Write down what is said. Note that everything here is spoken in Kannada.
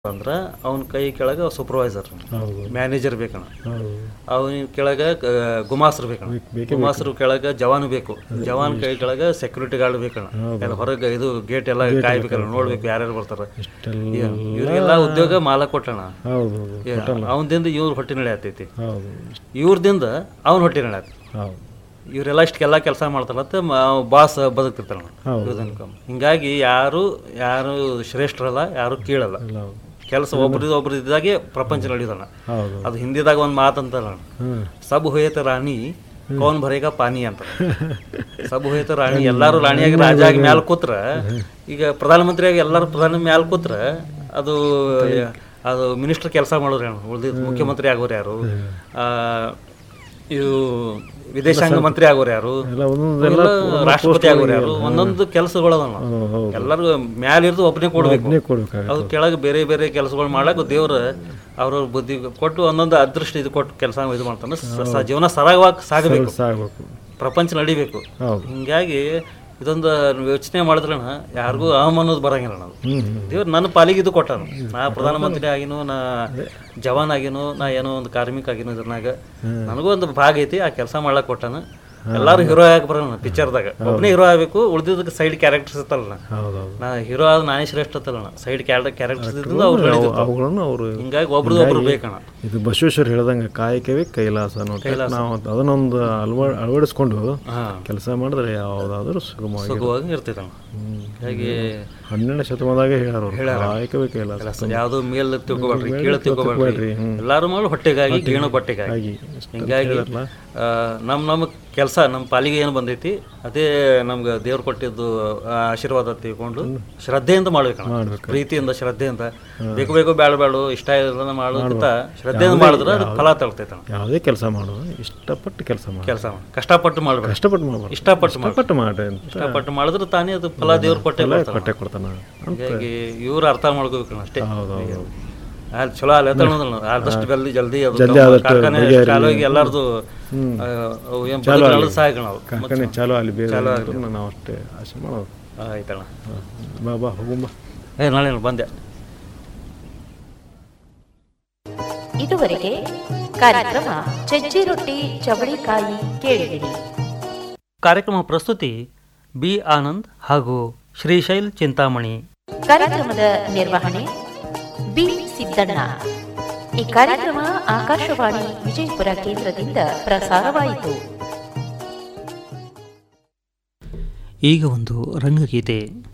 ಅಂದ್ರೆ ಅವನ ಕೈ ಕೆಳಗೆ ಸೂಪರ್ವೈಸರ್ ಹೌದು ಮ್ಯಾನೇಜರ್ ಬೇಕಣ್ಣ ಹೌದು ಅವನ ಕೆಳಗೆ ಗುಮಾಸ್ರು ಬೇಕಣ್ಣ ಬೇಕ್- ಬೇಕೇ ಗುಮಾಸ್ರು ಕೆಳಗೆ ಜವಾನ್ ಬೇಕು ಜವಾನ್ ಕೈ ಕೆಳಗೆ ಸೆಕ್ಯೂರಿಟಿ ಗಾರ್ಡ್ ಬೇಕಣ್ಣ ಎಲ್ಲ ಹೊರಗೆ ಇದು ಗೇಟ್ ಎಲ್ಲ ಕಾಯ್ಬೇಕಲ್ಲ ನೋಡ್ಬೇಕು ಯಾರ್ಯಾರು ಬರ್ತಾರ ಇಷ್ಟೆಲ್ಲ ಇವ್ರಿಗೆಲ್ಲ ಉದ್ಯೋಗ ಮಾಲ ಕೊಟ್ಟಣ ಹೌದು ಹೌದು ಅವನದಿಂದ ಇವ್ರ ಹೊಟ್ಟೆ ನಡೆಯತೈತಿ ಹೌದು ಇವ್ರದಿಂದ ಅವನ ಹೊಟ್ಟೆ ನಡೆಯತ್ತೆ ಹೌದು ಇವರೆಲ್ಲ ಇಷ್ಟೆಲ್ಲ ಕೆಲಸ ಮಾಡ್ತಾರಂತೆ ಬಾಸ್ ಬದುಕ್ತಿರ್ತಾನ ಹೌದು. ಇವ್ರದನ್ಕ ಹಿಂಗಾಗಿ ಯಾರು ಯಾರು ಶ್ರೇಷ್ಠರಲ್ಲ ಯಾರು ಕೀಳಲ್ಲ ಎಲ್ಲ ಹೌದು ಕೆಲಸ ಒಬ್ರದ್ದು ಒಬ್ರು ಇದ್ದಾಗೆ ಪ್ರಪಂಚ ನಡೆಯೋದಣ್ಣ ಹೌದು ಅದು ಹಿಂದಿದಾಗ ಒಂದು ಮಾತಂತಲ್ಲ ಹ್ಮ್ ಸಬ್ ಹೋಯತ ರಾಣಿ ಕೌನ್ ಭರೇಗ ಪಾನಿ ಅಂತ ಸಬ್ ಹೋಯತ ರಾಣಿ ಎಲ್ಲಾರು ರಾಣಿಯಾಗಿ ರಾಜ ಆಗಿ ಮ್ಯಾಲ ಕೂತ್ರ ಈಗ ಪ್ರಧಾನಮಂತ್ರಿಯಾಗಿ ಎಲ್ಲಾರು ಪ್ರಧಾನ ಮ್ಯಾಲ ಕೂತ್ರ ಅದು ಅದು ಮಿನಿಸ್ಟರ್ ಕೆಲಸ ಮಾಡೋರು ಏನು ಉಳ್ದಿದ್ದು ಮುಖ್ಯಮಂತ್ರಿ ಆಗೋರು ಯಾರು ಆ, ಇದು ವಿದೇಶಾಂಗ ಮಂತ್ರಿ ಆಗೋರು ಯಾರು ಎಲ್ಲ ಒಂದೊಂದು ಎಲ್ಲ ರಾಷ್ಟ್ರಪತಿ ಆಗೋರು ಯಾರು ಒಂದೊಂದು ಕೆಲಸಗಳದ ಹೌದು ಹೌದು ಎಲ್ಲರಿಗೂ ಮ್ಯಾಲ ಇರ್ದು ಒಬ್ಬನೇ ಕೊಡ್ಬೇಕು ಅದನ್ನೇ ಕೊಡ್ಬೇಕಾಗುತ್ತೆ ಅದು ಕೆಳಗೆ ಬೇರೆ ಬೇರೆ ಕೆಲಸಗಳು ಮಾಡಕ್ಕೆ ದೇವ್ರ ಅವ್ರವ್ರ ಬುದ್ಧಿ ಕೊಟ್ಟು ಒಂದೊಂದು ಅದೃಷ್ಟ ಇದು ಕೊಟ್ಟು ಕೆಲಸ ಇದು ಮಾಡ್ತಾನೆ ಸ- ಸ- ಜೀವನ ಸರಾಗವಾಗಿ ಸಾಗಬೇಕು ಸಾಗಬೇಕು ಪ್ರಪಂಚ ನಡಿಬೇಕು ಹೌದು ಹಿಂಗಾಗಿ ಇದೊಂದು ಯೋಚನೆ ಮಾಡಿದ್ರಣ ಯಾರಿಗೂ ಅಹಂ ಅನ್ನೋದು ಬರಂಗಿಲ್ಲ ನಾವು ಹ್ಮ್ ಹ್ಮ್ ದೇವ್ರು ನನ್ನ ಪಾಲಿಗೆ ಇದು ಕೊಟ್ಟಾನ ನಾ ಪ್ರಧಾನಮಂತ್ರಿ ಆಗಿನೂ ನಾ ಜವಾನ್ ಆಗಿನೂ ನಾ ಏನೋ ಒಂದು ಕಾರ್ಮಿಕ ಆಗಿನೂ ಇದ್ರನಾಗ ನನಗೂ ಒಂದು ಭಾಗ ಐತಿ ಆ ಕೆಲಸ ಮಾಡ್ಲಕ್ ಕೊಟ್ಟಾನ ಎಲ್ಲಾರು ಹೀರೋ ಆಗಿ ಬರೋಣ ಪಿಕ್ಚರ್ದಾಗ ಒಬ್ಬನೇ ಹೀರೋ ಆಗ್ಬೇಕು ಉಳಿದಿದ್ದಕ್ಕೆ ಸೈಡ್ ಕ್ಯಾರೆಕ್ಟರ್ಸ್ ಇರ್ತಲ್ಲ ಹೌದು ಹೌದು ನಾ ಹೀರೋ ಆದ ನಾನೇ ಶ್ರೇಷ್ಠ ಅಂತಲ್ಲ ಸೈಡ್ ಕ್ಯಾರೆಕ್ಟರ್ ಕ್ಯಾರೆಕ್ಟರ್ಸ್ ಇದ್ದಿಂದ ಅವ್ರು ಬೆಳೆದಿರ್ತಾವ. ಅವುಗಳನ್ನು ಅವರು ಹಿಂಗಾಗಿ ಒಬ್ರದ್ದು ಒಬ್ರು ಬೇಕಣ್ಣ ಇದು ಬಸವೇಶ್ವರ್ ಹೇಳ್ದಂಗೆ ಕಾಯಕವೇ ಕೈಲಾಸ ನೋಡಿ ನಾವು ಅದನ್ನೊಂದು ಅಳವ ಅಳವಡಿಸ್ಕೊಂಡು ಹಾ ಕೆಲಸ ಮಾಡಿದ್ರೆ ಯಾವುದಾದ್ರೂ ಸುಗಮವಾಗಿ ಸುಖವಾಗಿ ಇರ್ತೈತಣ್ಣ ಹಾಗೆ ಹನ್ನೆರಡನೇ ಶತಮಾನದಾಗೆ ಹೇಳ್ಯಾರ ಅವ್ರು ಕಾಯಕವೇ ಕೈಲಾಸ ಯಾವ್ದು ಮೇಲ್ ತಿಳ್ಕೊಬೇಡ್ರಿ ಕೀಳ ತಿಳ್ಕೊಬೇಡ್ರಿ ತಿಳ್ಕೊಬೇಡ್ರಿ, ಹ್ಮ್. ಎಲ್ಲಾರು ಮಾಡಿ ಹೊಟ್ಟೆಗಾಗಿ ಗೇಣು ಬಟ್ಟೆಗಾಗಿ ಹಾಗೆ ಇಷ್ಟು ಹಿಂಗಾಗಿ ಹೇಳಿದ್ರಲ್ಲ? ಆ, ನಮ್ ನಮ್ಮ ಕೆಲಸ ನಮ್ಮ ಪಾಲಿಗೆ ಏನು ಬಂದೈತಿ ಅದೇ ನಮ್ಗೆ ದೇವ್ರು ಕೊಟ್ಟಿದ್ದು ಆ, ಆಶೀರ್ವಾದ ತಿಳ್ಕೊಂಡು ಶ್ರದ್ಧೆಯಿಂದ ಮಾಡ್ಬೇಕಣ್ಣ ಮಾಡ್ಬೇಕು. ಪ್ರೀತಿಯಿಂದ ಶ್ರದ್ಧೆಯಿಂದ ಬೇಕು ಬೇಕು ಬೇಡ ಬೇಡ ಇಷ್ಟ ಇಲ್ಲ ಮಾಡೋದಕ್ಕಿಂತ ಶ್ರದ್ಧೆಯಿಂದ ಮಾಡಿದ್ರೆ ಅದು ಫಲ ತಳ್ತೈತಣ್ಣ ಯಾವುದೇ ಕೆಲಸ ಮಾಡೋದು ಇಷ್ಟಪಟ್ಟು ಕೆಲಸ ಮಾಡಿ ಕೆಲಸ ಕಷ್ಟಪಟ್ಟು ಮಾಡ್ಬೇಕು ಕಷ್ಟಪಟ್ಟು ಮಾಡ್ಬಾರ್ದು ಇಷ್ಟಪಟ್ಟು ಮಾಡ್ಬೇಕು ಇಷ್ಟಪಟ್ಟು ಮಾಡ್ರಿ ಅಂತ ಇಷ್ಟಪಟ್ಟು ಮಾಡಿದ್ರೆ ತಾನೇ ಅದು ಫಲ ದೇವ್ರು ಕೊಟ್ಟೆ ಬರ್ತಾನೆ ಕೊಟ್ಟೆ ಕೊಡ್ತಾನ ಅಂತ ಹೀಗಾಗಿ ಇವ್ರು ಅರ್ಥ ಮಾಡ್ಕೋಬೇಕು ಅಷ್ಟೇ ಹೌದು ಹೌದು ಅಲ್ಲಿ ಚಲೋ ಅಲ್ಲಿ ಎತ್ತಣೋದಲ್ಲ ಆದಷ್ಟು ಜಲ್ದಿ ಜಲ್ದಿ ಅದು ಜಲ್ದಿ ನಮ್ಮ ಆದಷ್ಟು ಕಾರ್ಖಾನೆ ಬಗೆಹರಿ. ಚಾಲುವಾಗಿ ಎಲ್ಲಾರ್ದು ಆ, ಅವು ಏನ್ ಬದುಕು ಸಹಾಯಕಣ ಅವು ಕಾರ್ಖಾನೆ ಚಾಲು ಅಲ್ಲಿ ಬೇರೆ ನಾವು ಅಷ್ಟೇ ಆಸೆ ಮಾಡೋದು ಆಯ್ತಣ್ಣ ಹಾ. ಬಾ ಬಾ ಹೋಗುಂಬ ಏ ನಾಳೆ ಬಂದೆ ಇದುವರೆಗೆ ಕಾರ್ಯಕ್ರಮ ಚಜ್ಜಿ ರೊಟ್ಟಿ ಚವಳಿಕಾಯಿ ಕೇಳಿದಿರಿ ಕಾರ್ಯಕ್ರಮ ಪ್ರಸ್ತುತಿ ಬಿ ಆನಂದ್ ಹಾಗೂ ಶ್ರೀಶೈಲ್ ಚಿಂತಾಮಣಿ ಕಾರ್ಯಕ್ರಮದ ನಿರ್ವಹಣೆ ಬಿ ಸಿದ್ದಣ್ಣ ಈ ಕಾರ್ಯಕ್ರಮ ಆಕಾಶವಾಣಿ ವಿಜಯಪುರ ಕೇಂದ್ರದಿಂದ ಪ್ರಸಾರವಾಯಿತು ಈಗ ಒಂದು ರಂಗಗೀತೆ